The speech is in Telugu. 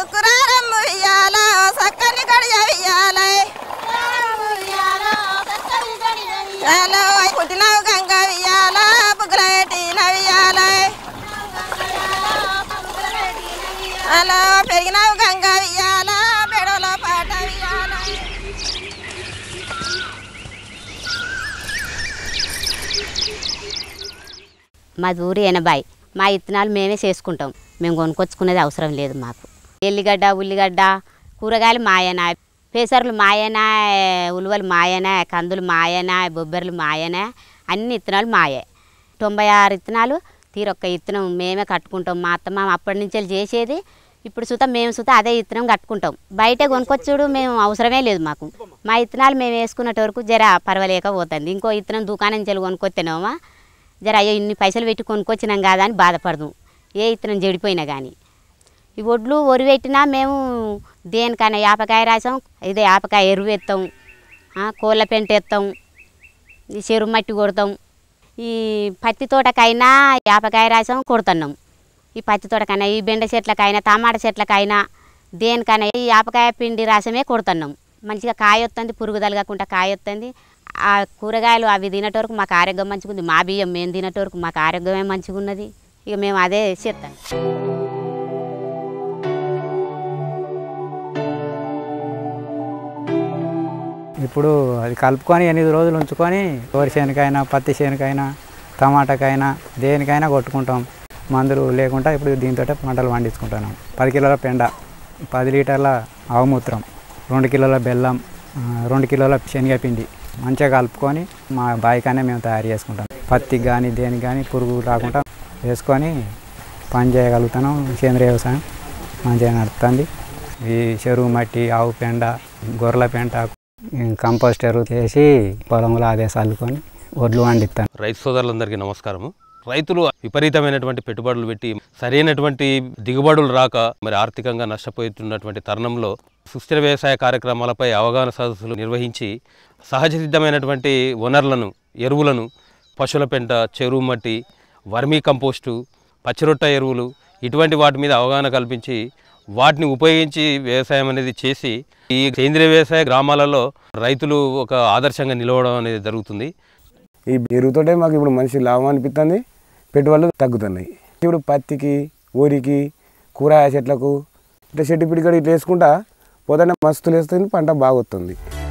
సుకురారమ్మ ఇయ్యాల సక్కని గడియ ఇయ్యాల హలో పుట్టినవు గంగ ఇయ్యాల బుగ్గల పెట్టినవి ఇయ్యాల హలో పెరిగినవు గంగ ఇయ్యాల బెడవలో పాట ఇయ్యాల మాది ఊరి ఎనభై మా ఇత్తనాలు మేమే చేసుకుంటాం మేము కొనుక్కొచ్చుకునేది అవసరం లేదు మాకు ఎల్లిగడ్డ ఉల్లిగడ్డ కూరగాయలు మాయనా పేసర్లు మాయనా ఉలువలు మాయనా కందులు మాయనా బొబ్బర్లు మాయనా అన్ని ఇత్తనాలు మాయే తొంభై ఆరు ఇత్తనాలు తీరొక్క ఇత్తనం మేమే కట్టుకుంటాం మా అత్తమ్మ అప్పటి నుంచి వెళ్ళి చేసేది ఇప్పుడు సుత మేము సుత అదే ఇత్తనం కట్టుకుంటాం బయట కొనుక్కొచ్చుడు మేము అవసరమే లేదు మాకు మా ఇత్తనాలు మేము వేసుకున్నట్టు వరకు జర పర్వాలేకపోతుంది ఇంకో ఇత్తనం దుకాణం నుంచి వెళ్ళి కొనుక్కొత్తేనేమో జర అయ్యో ఇన్ని పైసలు పెట్టి కొనుక్కొచ్చినాం కదా అని బాధపడదు ఏ ఇత్తనం చెడిపోయినా కానీ ఈ ఒడ్లు ఒరి పెట్టినా మేము దేనికైనా యాపకాయ రాసాం ఇదే యాపకాయ ఎరువు ఎత్తాం ఆ, కోళ్ళ పెంట ఎత్తాం ఈ చెరువు మట్టి కొడతాం ఈ పత్తి తోటకైనా యాపకాయ రాసాం కొడుతున్నాం ఈ పత్తి తోటకైనా ఈ బెండ చెట్లకైనా టమాటా చెట్లకైనా దేనికైనా ఈ యాపకాయ పిండి రాసమే కొడుతున్నాం మంచిగా కాయ వస్తుంది పురుగు తలగకుండా కాయ వస్తుంది ఆ కూరగాయలు అవి తినేటవరకు మాకు ఆరోగ్యం మంచిగా ఉంది మా బియ్యం మేము తినేటవరకు మాకు ఆరోగ్యమే మంచిగా ఉన్నది ఇక మేము అదే చేస్తాం ఇప్పుడు అది కలుపుకొని ఎనిమిది రోజులు ఉంచుకొని వరి చేనుకైనా పత్తి చేనుకైనా టమాటాకైనా దేనికైనా కొట్టుకుంటాం మందులు లేకుండా ఇప్పుడు దీంతో పంటలు పండించుకుంటున్నాం పది కిలోల పెండ పది లీటర్ల ఆవుమూత్రం రెండు కిలోల బెల్లం ఆ, రెండు కిలోల శనగపిండి మంచిగా కలుపుకొని మా బాయికానే మేము తయారు చేసుకుంటాం పత్తికి కానీ దేనికి కానీ పురుగు రాకుండా వేసుకొని పని చేయగలుగుతున్నాం సేంద్రియ వ్యవసాయం మంచిగా నడుస్తుంది ఈ చెరువు మట్టి ఆవు పెండ గొర్రెల పెంట కంపోస్ట్ ఎరువు చేసి పొలంలో అదే చల్లుకొని ఒడ్లు వండిస్తాను రైతు సోదరులందరికీ నమస్కారము రైతులు విపరీతమైనటువంటి పెట్టుబడులు పెట్టి సరైనటువంటి దిగుబడులు రాక మరి ఆర్థికంగా నష్టపోతున్నటువంటి తరుణంలో సుస్థిర వ్యవసాయ కార్యక్రమాలపై అవగాహన సదస్సులు నిర్వహించి సహజ సిద్ధమైనటువంటి వనరులను ఎరువులను పశువుల పెంట చెరువు మట్టి వర్మీ కంపోస్టు పచ్చిరొట్ట ఎరువులు ఇటువంటి వాటి మీద అవగాహన కల్పించి వాటిని ఉపయోగించి వ్యవసాయం అనేది చేసి ఈ సేంద్రియ వ్యవసాయ గ్రామాలలో రైతులు ఒక ఆదర్శంగా నిలవడం అనేది జరుగుతుంది ఈ ఎరువుతోటే మాకు ఇప్పుడు మనిషి లాభం అనిపిస్తుంది పెట్టుబడులు తగ్గుతున్నాయి ఇప్పుడు పత్తికి ఊరికి కూరగాయ చెట్లకు ఇట్లా చెట్టు పిడికడు ఇట్లా వేసుకుంటా పోతేనే మస్తులు వేస్తుంది పంట బాగొస్తుంది